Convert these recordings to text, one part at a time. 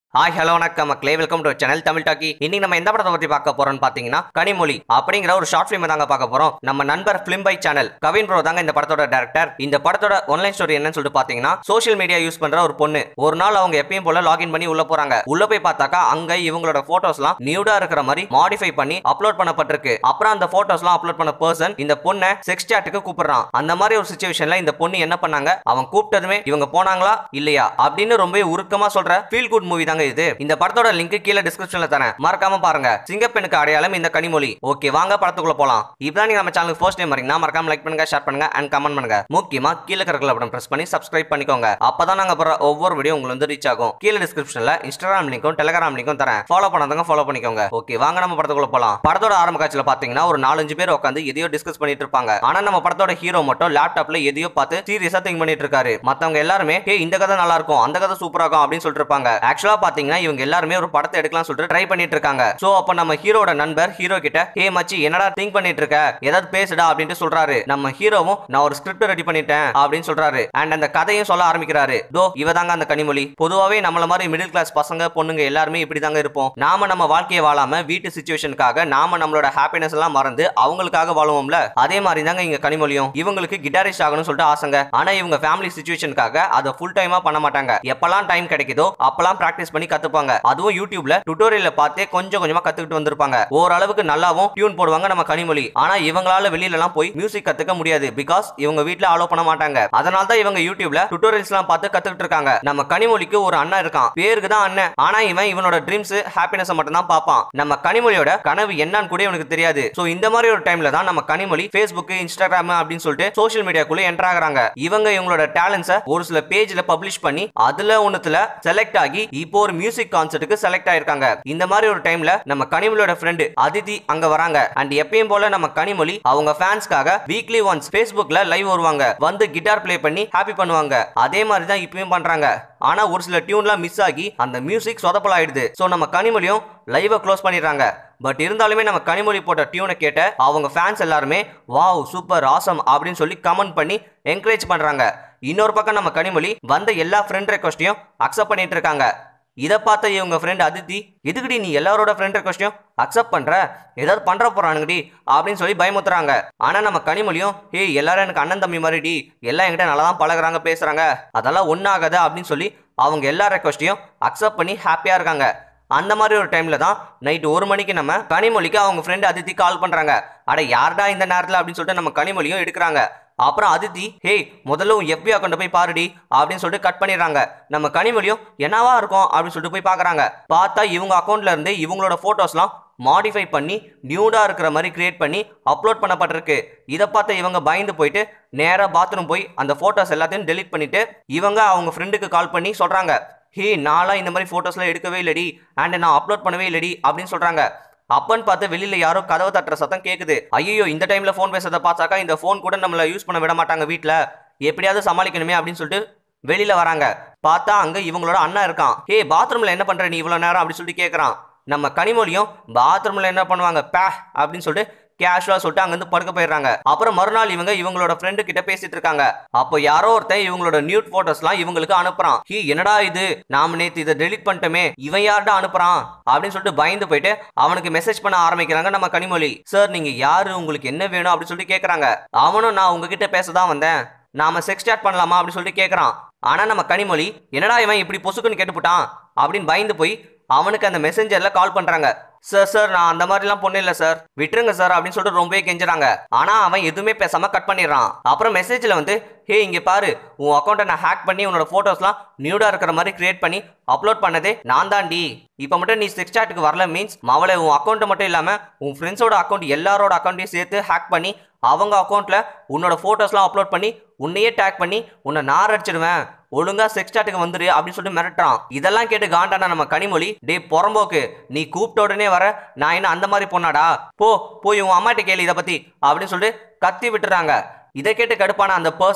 hi hello வணக்கம் மக்களே welcome to channel Tamil talkie இன்னைக்கு நம்ம எந்த படத்தை பத்தி பார்க்க போறோம்னு பாத்தீங்கன்னா கனிமொழி அப்படிங்கிற ஒரு ஷார்ட் ஃபிலிம் தாங்க பார்க்க போறோம் நம்ம நண்பர் film by channel Kavin bro தாங்க இந்த படத்தோட டேரக்டர் இந்த படத்தோட ஒன்லைன் ஸ்டோரி என்னன்னு சொல்லிட்டு பாத்தீங்கன்னா சோஷியல் மீடியா யூஸ் பண்ற ஒரு பொண்ணு ஒரு நாள் அவங்க எப்பயும் போல லாகின் பண்ணி உள்ள போறாங்க உள்ள போய் பார்த்தாக்கா அங்க இவங்களோட போட்டோஸ்லாம் நியூடா இருக்கிற மாதிரி மாடிஃபை பண்ணி அப்லோட் பண்ணப்பட்டிருக்கு அப்புறம் அந்த போட்டோஸ்லாம் அப்லோட் பண்ண பர்சன் இந்த பொண்ணை செக்ஸ் சாட்டுக்கு கூப்பிடுறான் அந்த மாதிரி ஒரு சுச்சுவேஷன்ல இந்த பொண்ணு என்ன பண்ணாங்க அவன் கூப்பிட்டதுமே இவங்க போனாங்களா இல்லையா அப்படின்னு ரொம்ப உருக்கமா சொல்ற ஃபீல் குட் மூவி தாங்க இது இந்த படத்தோட லிங்க் கீழே டிஸ்கிரிப்ஷன்ல தரேன் மறக்காம பாருங்க சிங்கப்பெண்ணுக்கு அடையாளம் இந்த கனிமொழி ஓகே வாங்க படத்துக்குள்ள போலாம் இப்பதான் நீங்க நம்ம சேனலுக்கு ஃபர்ஸ்ட் டைம் வரீங்கன்னா மறக்காம லைக் பண்ணுங்க ஷேர் பண்ணுங்க அண்ட் கமெண்ட் பண்ணுங்க முக்கியமா கீழே இருக்கிற பட்டன் பிரஸ் பண்ணி சப்ஸ்கிரைப் பண்ணிக்கோங்க அப்பதான் நாங்க போற ஒவ்வொரு வீடியோ உங்களுக்கு வந்து ரீச் ஆகும் கீழே டிஸ்கிரிப்ஷன்ல இன்ஸ்டாகிராம் லிங்க்கும் டெலிகிராம் லிங்க்கும் தரேன் ஃபாலோ பண்ணாதவங்க ஃபாலோ பண்ணிக்கோங்க ஓகே வாங்க நம்ம படத்துக்குள்ள போலாம் படத்தோட ஆரம்ப காட்சியில பாத்தீங்கன்னா ஒரு நாலஞ்சு பேர் உட்காந்து எதையோ டிஸ்கஸ் பண்ணிட்டு இருப்பாங்க ஆனா நம்ம படத்தோட ஹீரோ மட்டும் லேப்டாப்ல எதையோ பார்த்து சீரியஸா திங்க் பண்ணிட்டு இருக்காரு மத்தவங்க எல்லாருமே ஹே இந்த கதை நல்லா இருக்கும் அந்த கதை சூப்பரா இருக்கும் அப்படின்னு சொல்லிட்டு இருப்பாங்க ஆக்சுவலா பாத்தீங்கன்னா இவங்க எல்லாருமே ஒரு படத்தை எடுக்கலாம் சொல்லிட்டு ட்ரை பண்ணிட்டு இருக்காங்க சோ அப்ப நம்ம ஹீரோட நண்பர் ஹீரோ கிட்ட ஹே மச்சி என்னடா திங்க் பண்ணிட்டு இருக்க ஏதாவது பேசுடா அப்படின்ட்டு சொல்றாரு நம்ம ஹீரோவும் நான் ஒரு ஸ்கிரிப்ட் ரெடி பண்ணிட்டேன் அப்படின்னு சொல்றாரு அண்ட் அந்த கதையும் சொல்ல ஆரம்பிக்கிறாரு தோ இவ தாங்க அந்த கனிமொழி பொதுவாவே நம்மள மாதிரி மிடில் கிளாஸ் பசங்க பொண்ணுங்க எல்லாருமே இப்படி தாங்க இருப்போம் நாம நம்ம வாழ்க்கையை வாழாம வீட்டு சுச்சுவேஷனுக்காக நாம நம்மளோட ஹாப்பினஸ் எல்லாம் மறந்து அவங்களுக்காக வாழுவோம்ல அதே மாதிரி தாங்க இங்க கனிமொழியும் இவங்களுக்கு கிட்டாரிஸ்ட் ஆகணும்னு சொல்லிட்டு ஆசைங்க ஆனா இவங்க ஃபேமிலி சுச்சுவேஷனுக்காக அதை ஃபுல் டைமா பண்ண மாட்டாங்க எப்பெல்லாம் டைம் கிடைக்குதோ அப்பெல்லாம் பிராக்டிஸ் பண்ணி கத்துப்பாங்க அதுவும் யூடியூப்ல டுட்டோரியல்ல பார்த்தே கொஞ்சம் கொஞ்சமா கத்துக்கிட்டு வந்திருப்பாங்க ஓரளவுக்கு நல்லாவும் டியூன் போடுவாங்க நம்ம கனிமொழி ஆனா இவங்களால வெளியில எல்லாம் போய் மியூசிக் கத்துக்க முடியாது பிகாஸ் இவங்க வீட்ல அலோ பண்ண மாட்டாங்க அதனால தான் இவங்க யூடியூப்ல டுட்டோரியல்ஸ் எல்லாம் பார்த்து கத்துக்கிட்டு இருக்காங்க நம்ம கனிமொழிக்கு ஒரு அண்ணன் இருக்கான் பேருக்கு தான் அண்ணன் ஆனா இவன் இவனோட ட்ரீம்ஸ் ஹாப்பினஸ் மட்டும் தான் பார்ப்பான் நம்ம கனிமொழியோட கனவு என்னன்னு கூட இவனுக்கு தெரியாது சோ இந்த மாதிரி ஒரு டைம்ல தான் நம்ம கனிமொழி ஃபேஸ்புக் இன்ஸ்டாகிராம் அப்படின்னு சொல்லிட்டு சோஷியல் மீடியாக்குள்ள என்டர் ஆகுறாங்க இவங்க இவங்களோட டேலண்ட்ஸை ஒரு சில பேஜ்ல பப்ளிஷ் பண்ணி அதுல ஒண்ணுத்துல செலக்ட் ஆகி இப்போ ஒரு மியூசிக் கான்சர்ட்டுக்கு செலக்ட் ஆயிருக்காங்க இந்த மாதிரி ஒரு டைம்ல நம்ம கனிமொழியோட ஃப்ரெண்டு அதிதி அங்க வராங்க அண்ட் எப்பயும் போல நம்ம கனிமொழி அவங்க ஃபேன்ஸ்க்காக வீக்லி ஒன்ஸ் ஃபேஸ்புக்ல லைவ் வருவாங்க வந்து கிட்டார் ப்ளே பண்ணி ஹாப்பி பண்ணுவாங்க அதே மாதிரி தான் இப்பயும் பண்றாங்க ஆனா ஒரு சில டியூன்லாம் மிஸ் ஆகி அந்த மியூசிக் சொதப்பல் ஆயிடுது ஸோ நம்ம கனிமொழியும் லைவை க்ளோஸ் பண்ணிடுறாங்க பட் இருந்தாலுமே நம்ம கனிமொழி போட்ட டியூனை கேட்ட அவங்க ஃபேன்ஸ் எல்லாருமே வாவ் சூப்பர் ஆசம் அப்படின்னு சொல்லி கமெண்ட் பண்ணி என்கரேஜ் பண்றாங்க இன்னொரு பக்கம் நம்ம கனிமொழி வந்த எல்லா ஃப்ரெண்ட் ரெக்வஸ்டையும் அக்செப்ட் பண்ணிட்டு இருக்காங்க இதை பார்த்த இவங்க ஃப்ரெண்ட் அதித்தி எதுக்குடி நீ எல்லாரோட ஃப்ரெண்ட் ரெக்வஸ்டையும் அக்செப்ட் பண்ற ஏதாவது பண்ற போறானுங்கடி அப்படின்னு சொல்லி பயமுத்துறாங்க ஆனா நம்ம கனிமொழியும் ஏய் எல்லாரும் எனக்கு அண்ணன் தம்பி மாதிரிடி எல்லாம் என்கிட்ட நல்லா தான் பழகுறாங்க பேசுறாங்க அதெல்லாம் ஒன்றாகாது அப்படின்னு சொல்லி அவங்க எல்லா ரெக்வஸ்டையும் அக்செப்ட் பண்ணி ஹாப்பியா இருக்காங்க அந்த மாதிரி ஒரு டைம்ல தான் நைட் ஒரு மணிக்கு நம்ம கனிமொழிக்கு அவங்க ஃப்ரெண்ட் அதித்தி கால் பண்றாங்க அட யார்டா இந்த நேரத்தில் அப்படின்னு சொல்லிட்டு நம்ம கனிமொழியும் எடுக்கிறாங்க அப்புறம் அதித்தி ஹேய் முதல்ல உன் எஃபி அக்கௌண்ட் போய் பாருடி அப்படின்னு சொல்லிட்டு கட் பண்ணிடுறாங்க நம்ம கனிமொழியும் என்னவா இருக்கும் அப்படின்னு சொல்லிட்டு போய் பார்க்கறாங்க பார்த்தா இவங்க அக்கௌண்ட்ல இருந்து இவங்களோட போட்டோஸ்லாம் மாடிஃபை பண்ணி நியூடா இருக்கிற மாதிரி கிரியேட் பண்ணி அப்லோட் பண்ணப்பட்டிருக்கு இதை பார்த்து இவங்க பயந்து போயிட்டு நேராக பாத்ரூம் போய் அந்த ஃபோட்டோஸ் எல்லாத்தையும் டெலீட் பண்ணிட்டு இவங்க அவங்க ஃப்ரெண்டுக்கு கால் பண்ணி சொல்றாங்க ஹே நான்லாம் இந்த மாதிரி ஃபோட்டோஸ்லாம் எடுக்கவே இல்லடி அண்ட் நான் அப்லோட் பண்ணவே இல்லடி அப்படின்னு சொல்றாங்க அப்பன்னு பார்த்து வெளியில யாரோ கதவை தட்டுற சத்தம் கேக்குது ஐயோ இந்த டைம்ல ஃபோன் பேசுறத பார்த்தாக்கா இந்த ஃபோன் கூட நம்மள யூஸ் பண்ண விட மாட்டாங்க வீட்ல எப்படியாவது சமாளிக்கணுமே அப்படின்னு சொல்லிட்டு வெளியில வராங்க பார்த்தா அங்க இவங்களோட அண்ணன் இருக்கான் ஹே பாத்ரூம்ல என்ன பண்ற நீ இவ்வளவு நேரம் அப்படின்னு சொல்லிட்டு கேக்குறான் நம்ம கனிமொழியும் பாத்ரூம்ல என்ன பண்ணுவாங்க பே அப்படின்னு சொல்லிட்டு கேஷுவலா சொல்லிட்டு அங்கிருந்து படுக்க போயிடுறாங்க அப்புறம் மறுநாள் இவங்க இவங்களோட ஃப்ரெண்டு கிட்ட பேசிட்டு இருக்காங்க அப்போ யாரோ ஒருத்தன் இவங்களோட நியூட் போட்டோஸ்லாம் இவங்களுக்கு அனுப்புறான் ஹீ என்னடா இது நாம நேத்து இதை டெலிட் பண்ணிட்டோமே இவன் யார்டா அனுப்புறான் அப்படின்னு சொல்லிட்டு பயந்து போயிட்டு அவனுக்கு மெசேஜ் பண்ண ஆரம்பிக்கிறாங்க நம்ம கனிமொழி சார் நீங்க யாரு உங்களுக்கு என்ன வேணும் அப்படின்னு சொல்லிட்டு கேக்குறாங்க அவனும் நான் உங்ககிட்ட பேச தான் வந்தேன் நாம செக்ஸ் ஸ்டார்ட் பண்ணலாமா அப்படின்னு சொல்லிட்டு கேக்குறான் ஆனா நம்ம கனிமொழி என்னடா இவன் இப்படி பொசுக்குன்னு கேட்டுப்புட்டான் அப்படின்னு பயந்து போய் அவனுக்கு அந்த மெசேஞ்சர்ல கால் பண்றாங்க சார் சார் நான் அந்த மாதிரிலாம் பொண்ணு இல்லை சார் விட்டுருங்க சார் அப்படின்னு சொல்லிட்டு ரொம்பவே கெஞ்சுறாங்க ஆனா அவன் எதுவுமே பேசாம கட் பண்ணிடுறான் அப்புறம் மெசேஜ்ல வந்து ஹே இங்க பாரு உன் அக்கௌண்ட்டை நான் ஹேக் பண்ணி உன்னோட போட்டோஸ்லாம் நியூடா இருக்கிற மாதிரி கிரியேட் பண்ணி அப்லோட் பண்ணதே நான் தாண்டி இப்போ மட்டும் நீ செக்ஸ் சாட்டுக்கு வரல மீன்ஸ் மவளை உன் அக்கௌண்ட் மட்டும் இல்லாம உன் ஃப்ரெண்ட்ஸோட அக்கௌண்ட் எல்லாரோட அக்கௌண்ட்டையும் சேர்த்து ஹேக் பண்ணி அவங்க அக்கௌண்ட்ல உன்னோட போட்டோஸ்லாம் அப்லோட் பண்ணி உன்னையே டேக் பண்ணி உன்னை நார் அடிச்சிடுவேன் ஒழுங்கா செக்ஸ் சாட்டுக்கு வந்துரு அப்படின்னு சொல்லிட்டு மிரட்டுறான் இதெல்லாம் கேட்டு காண்டானா நம்ம கனிமொழி டே புறம்போக்கு நீ கூப்பிட்ட உடனே வர நான் என்ன அந்த மாதிரி பொண்ணாடா போ போய் உன் அம்மாட்ட கேளு இதை பத்தி அப்படின்னு சொல்லிட்டு கத்தி விட்டுறாங்க இதை கேட்டு கடுப்பான அந்த பர்சன்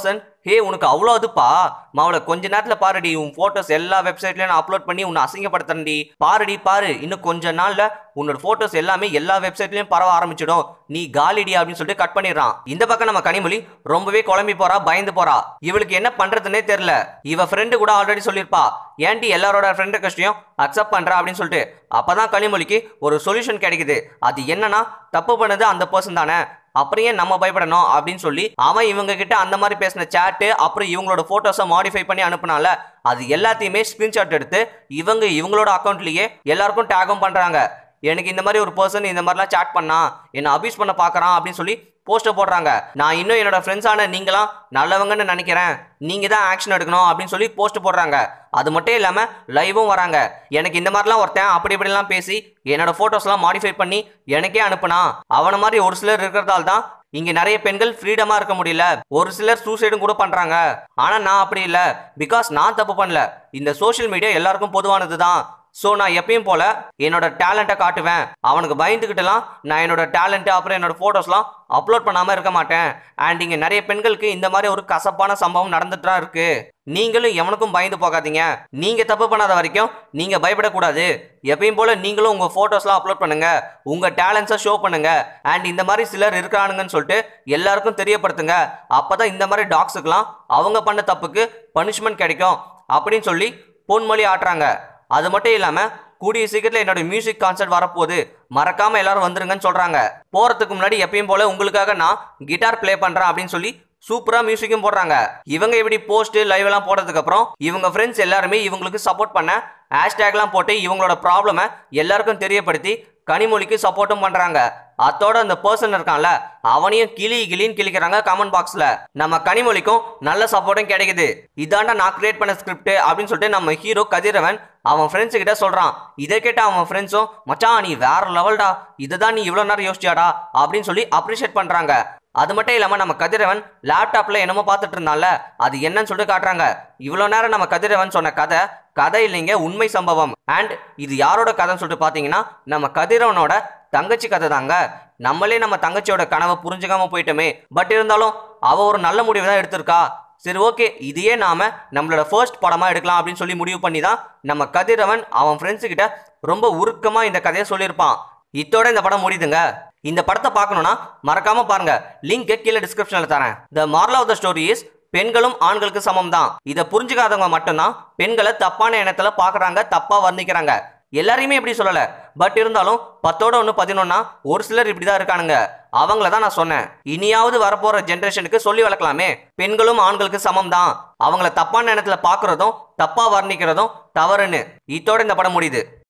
ஹே உனக்கு அவ்வளோ அதுப்பா மாவள கொஞ்ச நேரத்துல பாருடி உன் போட்டோஸ் எல்லா வெப்சைட்லயும் நான் அப்லோட் பண்ணி உன்னை அசிங்கப்படுத்துறேன்டி பாருடி பாரு இன்னும் கொஞ்ச நாள்ல உன்னோட போட்டோஸ் எல்லாமே எல்லா வெப்சைட்லயும் பரவ ஆரம்பிச்சிடும் நீ காலிடி அப்படின்னு சொல்லிட்டு கட் பண்ணிடுறான் இந்த பக்கம் நம்ம கனிமொழி ரொம்பவே குழம்பி போறா பயந்து போறா இவளுக்கு என்ன பண்றதுன்னே தெரியல இவ ஃப்ரெண்டு கூட ஆல்ரெடி சொல்லியிருப்பா ஏன்டி எல்லாரோட ஃப்ரெண்ட் ரெக்வஸ்டையும் அக்செப்ட் பண்றா அப்படின்னு சொல்லிட்டு அப்பதான் கனிமொழிக்கு ஒரு சொல்யூஷன் கிடைக்குது அது என்னன்னா தப்பு பண்ணது அந்த பர்சன் தானே அப்புறம் ஏன் நம்ம பயப்படணும் அப்படின்னு சொல்லி அவன் இவங்க கிட்ட அந்த மாதிரி பேசின சேட்டு அப்புறம் இவங்களோட போட்டோஸை மாடிஃபை பண்ணி அனுப்புனால அது எல்லாத்தையுமே ஸ்கிரீன்ஷாட் எடுத்து இவங்க இவங்களோட அக்கௌண்ட்லயே எல்லாருக்கும் டேகும் பண்றாங்க எனக்கு இந்த மாதிரி ஒரு பர்சன் இந்த மாதிரிலாம் சேட் பண்ணா என்னை அபியூஸ் பண்ண பார்க்கறான் அப்படின்னு சொல்லி போஸ்டர் போடுறாங்க நான் இன்னும் என்னோட ஃப்ரெண்ட்ஸான நீங்களாம் நல்லவங்கன்னு நினைக்கிறேன் நீங்க தான் ஆக்ஷன் எடுக்கணும் அப்படின்னு சொல்லி போஸ்ட் போடுறாங்க அது மட்டும் இல்லாம லைவும் வராங்க எனக்கு இந்த மாதிரிலாம் ஒருத்தன் அப்படி இப்படிலாம் பேசி என்னோட போட்டோஸ்லாம் மாடிஃபை பண்ணி எனக்கே அனுப்புனா அவன மாதிரி ஒரு சிலர் இருக்கிறதால தான் இங்க நிறைய பெண்கள் ஃப்ரீடமா இருக்க முடியல ஒரு சிலர் சூசைடும் கூட பண்றாங்க ஆனா நான் அப்படி இல்ல பிகாஸ் நான் தப்பு பண்ணல இந்த சோஷியல் மீடியா எல்லாருக்கும் பொதுவானது தான் ஸோ நான் எப்பயும் போல என்னோட டேலண்ட்டை காட்டுவேன் அவனுக்கு பயந்துக்கிட்டுலாம் நான் என்னோட டேலண்ட்டு அப்புறம் என்னோட ஃபோட்டோஸ்லாம் அப்லோட் பண்ணாமல் இருக்க மாட்டேன் அண்ட் இங்கே நிறைய பெண்களுக்கு இந்த மாதிரி ஒரு கசப்பான சம்பவம் நடந்துட்டு தான் இருக்கு நீங்களும் எவனுக்கும் பயந்து போகாதீங்க நீங்கள் தப்பு பண்ணாத வரைக்கும் நீங்கள் பயப்படக்கூடாது எப்பயும் போல நீங்களும் உங்கள் ஃபோட்டோஸ்லாம் அப்லோட் பண்ணுங்க உங்கள் டேலண்ட்ஸை ஷோ பண்ணுங்க அண்ட் இந்த மாதிரி சிலர் இருக்கிறானுங்கன்னு சொல்லிட்டு எல்லாருக்கும் தெரியப்படுத்துங்க அப்பதான் இந்த மாதிரி டாக்ஸுக்கெல்லாம் அவங்க பண்ண தப்புக்கு பனிஷ்மெண்ட் கிடைக்கும் அப்படின்னு சொல்லி பொன்மொழி ஆட்டுறாங்க அது மட்டும் இல்லாம கூடிய சீக்கிரத்தில் என்னோட மியூசிக் கான்சர்ட் வரப்போகுது மறக்காம எல்லாரும் வந்துருங்கன்னு சொல்றாங்க போறதுக்கு முன்னாடி எப்பயும் போல உங்களுக்காக நான் கிட்டார் ப்ளே பண்றேன் அப்படின்னு சொல்லி சூப்பரா மியூசிக்கும் போடுறாங்க இவங்க இப்படி போஸ்ட் லைவ் எல்லாம் போடுறதுக்கு அப்புறம் இவங்க ஃப்ரெண்ட்ஸ் எல்லாருமே இவங்களுக்கு சப்போர்ட் பண்ண ஹேஷ்டேக்லாம் போட்டு இவங்களோட ப்ராப்ளமை எல்லாருக்கும் தெரியப்படுத்தி கனிமொழிக்கு சப்போர்ட்டும் பண்றாங்க அத்தோட அந்த பர்சன் இருக்கான்ல அவனையும் கிளி கிளின்னு கிளிக்கிறாங்க கமெண்ட் பாக்ஸ்ல நம்ம கனிமொழிக்கும் நல்ல சப்போர்ட்டும் கிடைக்குது இதாண்டா நான் கிரியேட் பண்ண ஸ்கிரிப்ட் அப்படின்னு சொல்லிட்டு நம்ம ஹீரோ கதிரவன் அவன் ஃப்ரெண்ட்ஸ் கிட்ட சொல்றான் இதை கேட்ட அவன் ஃப்ரெண்ட்ஸும் மச்சான் நீ வேற லெவல்டா இதுதான் நீ இவ்வளவு நேரம் யோசிச்சியாடா அப்படின்னு சொல்லி அப்ரிஷியேட் பண்றாங்க அது மட்டும் இல்லாம நம்ம கதிரவன் லேப்டாப்ல என்னமோ பார்த்துட்டு இருந்தான்ல அது என்னன்னு சொல்லிட்டு காட்டுறாங்க இவ்வளவு நேரம் நம்ம கதிரவன் சொன்ன கதை கதை இல்லைங்க உண்மை சம்பவம் அண்ட் இது யாரோட கதைன்னு சொல்லிட்டு பாத்தீங்கன்னா நம்ம கதிரவனோட தங்கச்சி கதை தாங்க நம்மளே நம்ம தங்கச்சியோட கனவை புரிஞ்சுக்காம போயிட்டோமே பட் இருந்தாலும் அவ ஒரு நல்ல முடிவு தான் எடுத்திருக்கா சரி ஓகே இதையே நாம நம்மளோட ஃபர்ஸ்ட் படமா எடுக்கலாம் அப்படின்னு சொல்லி முடிவு பண்ணி தான் நம்ம கதிரவன் அவன் ஃப்ரெண்ட்ஸு கிட்ட ரொம்ப உருக்கமா இந்த கதையை சொல்லியிருப்பான் இத்தோட இந்த படம் முடியுதுங்க இந்த படத்தை பார்க்கணும்னா மறக்காம பாருங்க லிங்க் கீழே டிஸ்கிரிப்ஷன்ல தரேன் the moral of the story is பெண்களும் ஆண்களுக்கு சமம் தான் இதை புரிஞ்சுக்காதவங்க மட்டும்தான் பெண்களை தப்பான எண்ணத்துல பாக்குறாங்க தப்பா வர்ணிக்கிறாங்க எல்லாரையுமே இப்படி சொல்லல பட் இருந்தாலும் பத்தோட ஒன்று பதினொன்னா ஒரு சிலர் இப்படிதான் இருக்கானுங்க அவங்கள தான் நான் சொன்னேன் இனியாவது வரப்போற ஜென்ரேஷனுக்கு சொல்லி வளர்க்கலாமே பெண்களும் ஆண்களுக்கு சமம் தான் அவங்கள தப்பான எண்ணத்துல பாக்குறதும் தப்பா வர்ணிக்கிறதும் தவறுன்னு இத்தோட இந்த படம் முடியுது